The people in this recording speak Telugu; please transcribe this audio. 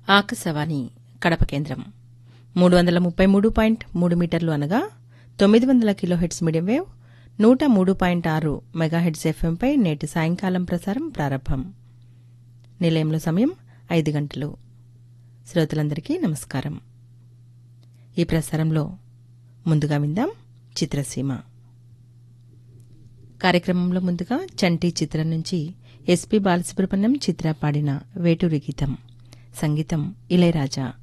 ఆకాశవాణి కడప కేంద్రం మూడు వందల ముప్పై మూడు పాయింట్ మూడు మీటర్లు అనగా తొమ్మిది వందల కిలోహెడ్స్ మీడియం వేవ్ నూట మూడు పాయింట్ ఆరు మెగాహెడ్స్ ఎఫ్ఎంపై నేటి సాయంకాలం ప్రసారం ప్రారంభం నిలయంలో సమయం ఐదు గంటలు శ్రోతలందరికీ నమస్కారం ఈ ప్రసారంలో ముందుగా విందాం చిత్రసీమ కార్యక్రమంలో ముందుగా చంటి చిత్రం నుంచి ఎస్పి బాలసుబ్రహ్మణ్యం చిత్ర పాడిన వేటూరి గీతం సంగీతం ఇళయరాజా